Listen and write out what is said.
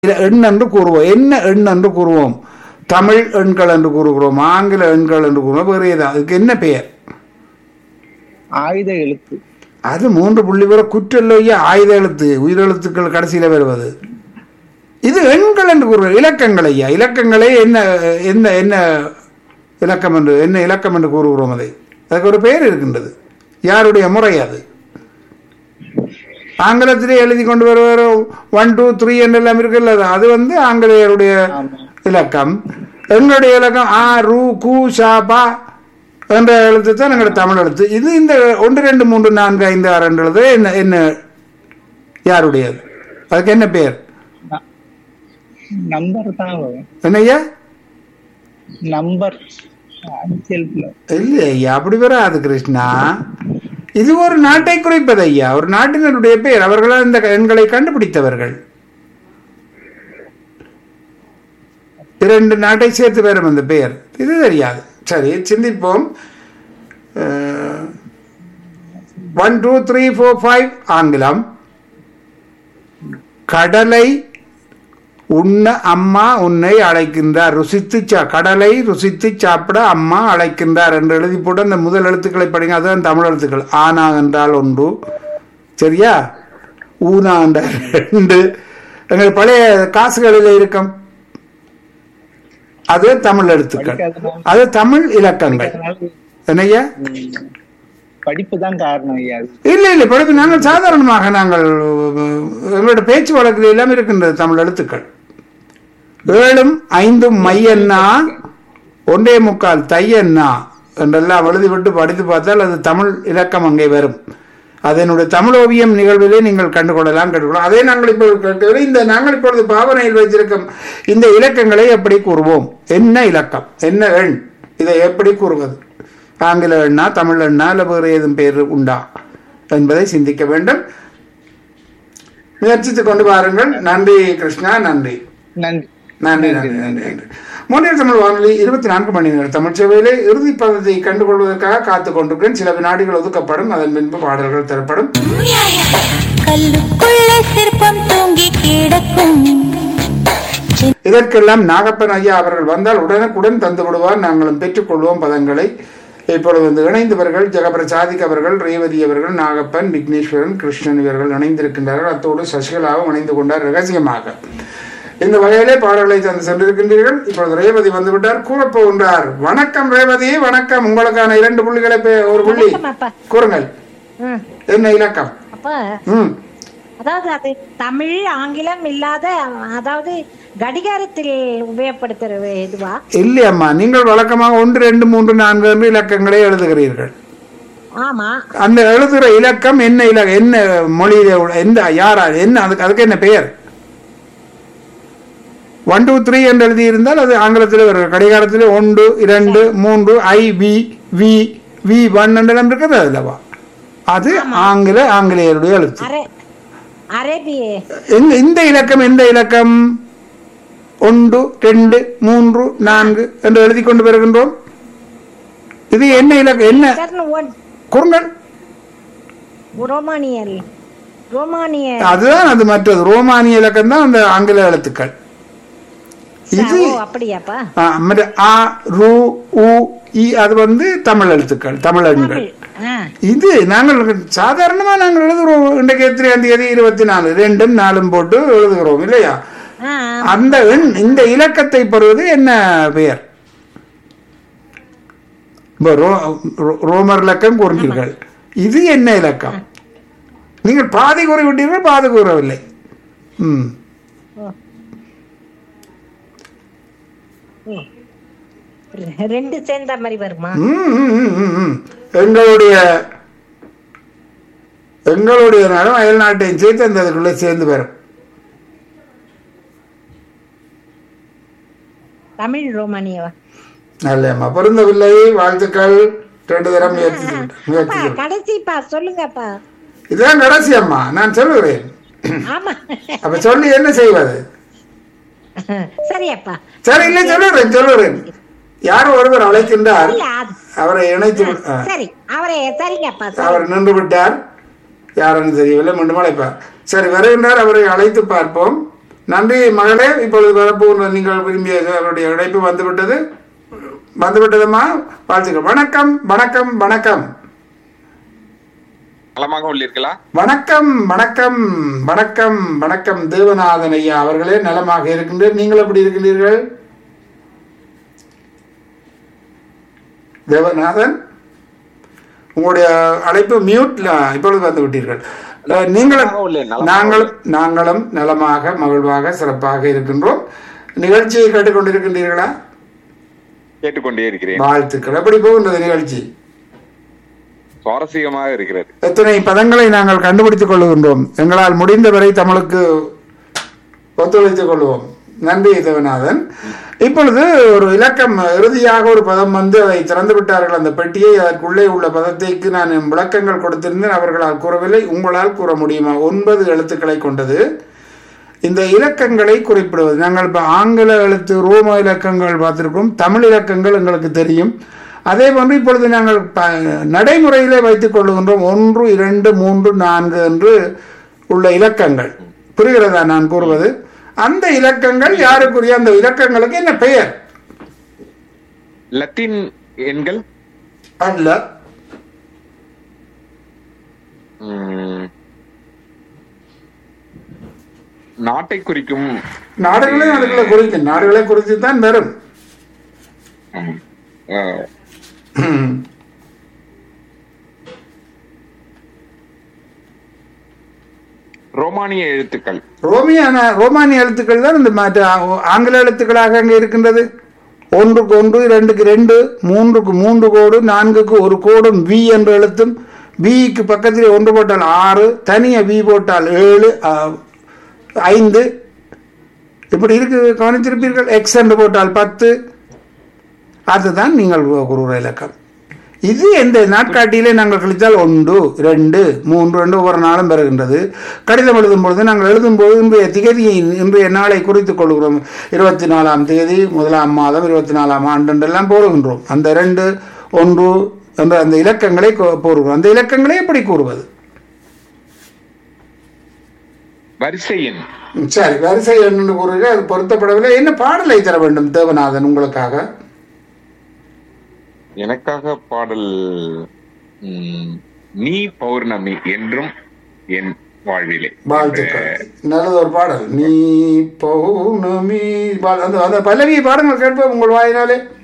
இத எண் என்று கூறுவோம் என்ன எண் என்று கூறுவோம் தமிழ் எண்கள் என்று கூறுகிறோம் ஆங்கில எண்கள் என்று கூறுவோம் வேறு ஏதாவது அதுக்கு என்ன பெயர் ஆயுத எழுத்து அது மூன்று புள்ளி வர குற்றல்லையா ஆயுத எழுத்து உயிரெழுத்துக்கள் கடைசியில் வருவது இது எண்கள் என்று கூறுவது இலக்கங்கள் ஐயா இலக்கங்களே என்ன என்ன என்ன இலக்கம் என்று என்ன இலக்கம் என்று கூறுகிறோம் அதை அதுக்கு ஒரு பெயர் இருக்கின்றது யாருடைய முறை அது ஆங்கிலத்திலே எழுதி கொண்டு வருவார் ஒன் டூ த்ரீ என்றெல்லாம் இருக்குல்ல அது- அது வந்து ஆங்கிலேயருடைய ஆமா இலக்கம் எங்களுடைய இலக்கம் ஆ ரு கு சா பா என்ற எழுத்து தான் எங்களுடைய தமிழ் எழுத்து இது இந்த ஒன்று ரெண்டு மூன்று நான்கு ஐந்து ஆறு என்ற எழுத்து என்ன என்ன யாருடையது அதுக்கு என்ன பெயர் நம்பர் தான் வரும் என்னய்யா நம்பர் அரசியல் இல்லை ஐயா அப்படி வராது கிருஷ்ணா இது ஒரு நாட்டை குறிப்பது ஐயா ஒரு நாட்டினருடைய பெயர் அவர்களால் இந்த எண்களை கண்டுபிடித்தவர்கள் இரண்டு நாட்டை சேர்த்து வரும் அந்த பெயர் இது தெரியாது சரி சிந்திப்போம் one two three four five ஆங்கிலம் கடலை உண்ண அம்மா உன்னை அழைக்கின்றார் ருசித்து சா கடலை ருசித்து சாப்பிட அம்மா அழைக்கின்றார் என்று எழுதி போட்டு அந்த முதல் எழுத்துக்களை படிங்க அதுதான் தமிழ் எழுத்துக்கள் ஆனா என்றால் ஒன்று சரியா ஊனா என்றால் ரெண்டு எங்கள் பழைய காசுகளில் இருக்கும் அது தமிழ் எழுத்துக்கள் படிக்காதனால அது தமிழ் இலக்கங்கள் என்னய்யா படிப்பு தான் காரணம் ஐயா அது. இல்லை இல்லை படிப்பு நாங்கள் சாதாரணமாக நாங்கள் எங்களோட பேச்சு வழக்கில் எல்லாம் இருக்கின்றது தமிழ் எழுத்துக்கள் ஏழும் ஐந்தும் மையன்னா ஒன்றே முக்கால் தையன்னா என்றெல்லாம் எழுதிவிட்டு படித்து பார்த்தால் அது தமிழ் இலக்கம் அங்கே வரும் அதனுடைய தமிழ் ஓவியம் நிகழ்விலே நீங்கள் கண்டுகொள்ளலாம் கண்டுகொள்ளலாம் அதே நாங்கள் இப்போ கேட்கவில்லை இந்த நாங்கள் இப்பொழுது பாவனையில் வைத்திருக்கும் இந்த இலக்கங்களை எப்படி கூறுவோம் என்ன இலக்கம் என்ன எண் இதை எப்படி கூறுவது ஆங்கில எண்ணா தமிழ் எண்ணா இல்லை வேறு ஏதும் பேர் உண்டா என்பதை சிந்திக்க வேண்டும் முயற்சித்துக் கொண்டு வாருங்கள் நன்றி கிருஷ்ணா நன்றி நன்றி நன்றி நன்றி நன்றி நன்றி மூன்றில் தமிழ் வானொலி இருபத்தி நான்கு மணி நேரம் தமிழ் சேவையிலே இறுதி பதத்தை கண்டுகொள்வதற்காக காத்துக் கொண்டிருக்கிறேன் சில வினாடிகள் ஒதுக்கப்படும் அதன் பின்பு பாடல்கள் தரப்படும் கல்லுக்குள்ள சிற்பம் தூங்கி கிடக்கும் இதற்கெல்லாம் நாகப்பன் ஐயா அவர்கள் வந்தால் உடனுக்குடன் தந்து விடுவார் நாங்களும் பெற்றுக்கொள்வோம் பதங்களை இப்பொழுது வந்து இணைந்தவர்கள் ஜெகபிரசாதிக் அவர்கள் ரேவதி அவர்கள் நாகப்பன் விக்னேஸ்வரன் கிருஷ்ணன் இவர்கள் இணைந்திருக்கின்றார்கள் அத்தோடு சசிகலாவும் இணைந்து கொண்டார் ரகசியமாக இந்த வகையிலே பாடல்களை தந்து சென்றிருக்கின்றீர்கள் இப்பொழுது ரேவதி வந்துவிட்டார் கூறப்போகின்றார் வணக்கம் ரேவதி வணக்கம் உங்களுக்கான இரண்டு புள்ளிகளை பே- ஒரு புள்ளி வணக்கம் அப்பா. கூறுங்கள் ம். என்ன இலக்கம் அப்ப ம் அதாவது அது தமிழ் ஆங்கிலம் இல்லாத அதாவது கடிகாரத்தில் உபயோகப்படுத்துற இதுவா இல்லையம்மா நீங்கள் வழக்கமாக ஒன்று ரெண்டு மூன்று நான்கு என்று இலக்கங்களை எழுதுகிறீர்கள் ஆமா அந்த எழுதுகிற இலக்கம் என்ன இலக்கம் என்ன மொழியில உள்ள- எந்த யாரா என்ன அதுக்கு அதுக்கு என்ன பெயர் ஒன் டூ த்ரீ என்று எழுதியிருந்தால் அது ஆங்கிலத்தில் வரும் கடிகாரத்தில் ஒன்று இரண்டு மூன்று I V V V one என்றெல்லாம் இருக்கிறது அதுலவா அது ஆங்கில ஆங்கிலேயருடைய எழுத்து அரே அரேபிய எங்க இந்த இலக்கம் எந்த இலக்கம் ஒன்று ரெண்டு மூன்று நான்கு என்று எழுதி கொண்டு வருகின்றோம் இது என்ன இலக்கம் என்ன சர்னு ஒன் குறுங்கள் ரோமானியல் ரோமானிய அதுதான் அது மற்றது ரோமானிய இலக்கம் தான் அந்த ஆங்கில எழுத்துக்கள் இது ஓ அப்படியாப்பா ஆ, மற்ற ஆ ரு உ இ அது வந்து தமிழ் எழுத்துக்கள் தமிழ் எண்கள் ஆ, இது நாங்கள் சாதாரணமா நாங்கள் எழுதுகிறோம் இன்றைக்கு எத்தனையாம் தேதி இருபத்தி நாலு ரெண்டும் நாலும் போட்டு எழுதுகிறோம் இல்லையா ஆ, அந்த எண் இந்த இலக்கத்தை பெறுவது என்ன பெயர் இப்ப ரோ- ரோ- ரோமர் இலக்கம் கூறினீர்கள் இது என்ன இலக்கம் நீங்கள் பாதி கூறிவிட்டீர்கள் பாதி கூறவில்லை ம் ரெண்டு சேர்ந்த மாதிரி வருமா ம், ம், ம், ம், ம். எங்களுடைய எங்களுடைய நலம் அயல் நாட்டையும் சேர்த்து அந்த அதுக்குள்ளே சேர்ந்து வரும் தமிழ் ரோமானியவா நல்லம்மா பொருந்தவில்லை வாழ்த்துக்கள் ரெண்டு தரம் முயற்சி செய்து- முயற்சி அப்பா செய்து. கடைசிப்பா சொல்லுங்கப்பா இதுதான் கடைசி அம்மா நான் சொல்லுகிறேன் ஆமா அப்ப சொல்லி என்ன செய்வது சரியப்பா சரி இல்லை சொல்லுகிறேன் சொல்லுகிறேன் யாரோ ஒருவர் அழைக்கின்றார் இல்ல அது- அவரை இணைத்து விடு- ஆ. சரி அவரே சரிங்கப்பா சரி அவர் நின்று விட்டார் யாருன்னு தெரியவில்லை மீண்டும் அழைப்பார் சரி வருகின்றார் அவரை அழைத்து பார்ப்போம் நன்றி மகளே இப்பொழுது வரப்போகிற நீங்கள் விரும்பிய அவருடைய இழைப்பு வந்துவிட்டது வந்துவிட்டதுமா வாழ்த்துக்கள் வணக்கம் வணக்கம் வணக்கம் நலமாக உள்ளீர்களா வணக்கம் வணக்கம் வணக்கம் வணக்கம் தேவநாதன் ஐயா அவர்களே நலமாக இருக்கின்றேன் நீங்கள் எப்படி இருக்கின்றீர்கள் தேவநாதன் உங்களுடைய அழைப்பு மியூட்ல இப்பொழுது வந்து விட்டீர்கள் அஹ், நீங்களும் நலமாக உள்ளேன், நலமாக நாங்களும் நாங்களும் நலமாக மகிழ்வாக சிறப்பாக இருக்கின்றோம் நிகழ்ச்சியை கேட்டுக்கொண்டிருக்கின்றீர்களா கேட்டுக்கொண்டே இருக்கிறேன் வாழ்த்துக்கள் எப்படி போகின்றது நிகழ்ச்சி சுவாரஸ்யமாக இருக்கிறது எத்தனை பதங்களை நாங்கள் கண்டுபிடித்துக் கொள்கின்றோம் எங்களால் முடிந்தவரை தமிழுக்கு ஒத்துழைத்துக் கொள்வோம் நன்றி தேவநாதன் இப்பொழுது ஒரு இலக்கம் இறுதியாக ஒரு பதம் வந்து அதை திறந்து விட்டார்கள் அந்த பெட்டியை அதற்குள்ளே உள்ள பதத்தைக்கு நான் விளக்கங்கள் கொடுத்திருந்தேன் அவர்களால் கூறவில்லை உங்களால் கூற முடியுமா ஒன்பது எழுத்துக்களை கொண்டது இந்த இலக்கங்களை குறிப்பிடுவது நாங்கள் இப்போ ஆங்கில எழுத்து ரோம இலக்கங்கள் பார்த்திருக்கோம் தமிழ் இலக்கங்கள் எங்களுக்கு தெரியும் அதே போன்று இப்பொழுது நாங்கள் ப- நடைமுறையிலே வைத்துக் கொள்ளுகின்றோம் ஒன்று இரண்டு மூன்று நான்கு என்று உள்ள இலக்கங்கள் புரிகிறதா நான் கூறுவது அந்த இலக்கங்கள் யாருக்குரிய அந்த இலக்கங்களுக்கு என்ன பெயர் லத்தீன் எண்கள் அல்ல ம், நாட்டை குறிக்கும் நாடுகளையும் அதுக்குள்ள குறிக்கும் நாடுகளை குறித்து தான் வரும் ம், அஹ், ம். ரோமானிய எழுத்துக்கள் ரோமியான ரோமானிய எழுத்துக்கள் தான் இந்த மற்ற ஆ- ஆங்கில எழுத்துக்களாக அங்கே இருக்கின்றது ஒன்றுக்கு ஒன்று இரண்டுக்கு ரெண்டு மூன்றுக்கு மூன்று கோடு நான்குக்கு ஒரு கோடும் வி என்ற எழுத்தும் விக்கு பக்கத்தில் ஒன்று போட்டால் ஆறு தனியாக வி போட்டால் ஏழு ஆ, ஐந்து இப்படி இருக்கு கவனித்திருப்பீர்கள் எக்ஸ் என்று போட்டால் பத்து அதுதான் நீங்கள் கூறுகிற இலக்கம் இது எந்த நாட்காட்டியிலே நாங்கள் கழித்தால் ஒன்று ரெண்டு மூன்று ரெண்டு ஒவ்வொரு நாளும் பெறுகின்றது கடிதம் எழுதும் பொழுது நாங்கள் எழுதும்போது இன்றைய திகதியை இன்றைய நாளை குறித்துக் கொள்கிறோம் இருபத்தி நாலாம் தேதி முதலாம் மாதம் இருபத்தி நாலாம் ஆண்டு என்றெல்லாம் போடுகின்றோம் அந்த ரெண்டு ஒன்று என்ற அந்த இலக்கங்களை கூ- கூறுகிறோம் அந்த இலக்கங்களை எப்படி கூறுவது வரிசை எண் ம், சரி வரிசை என்று கூறுக அது பொருத்தப்படவில்லை என்ன பாடலை தர வேண்டும் தேவநாதன் உங்களுக்காக எனக்காக பாடல் ம், நீ பௌர்ணமி என்றும் என் வாழ்விலே வாழ்த்துக்கள் நல்லது ஒரு பாடல் நீ பௌர்ணமி பா- அந்த அந்த பல்லவியை பாடுங்கள் கேட்போம் உங்கள் வாயினாலே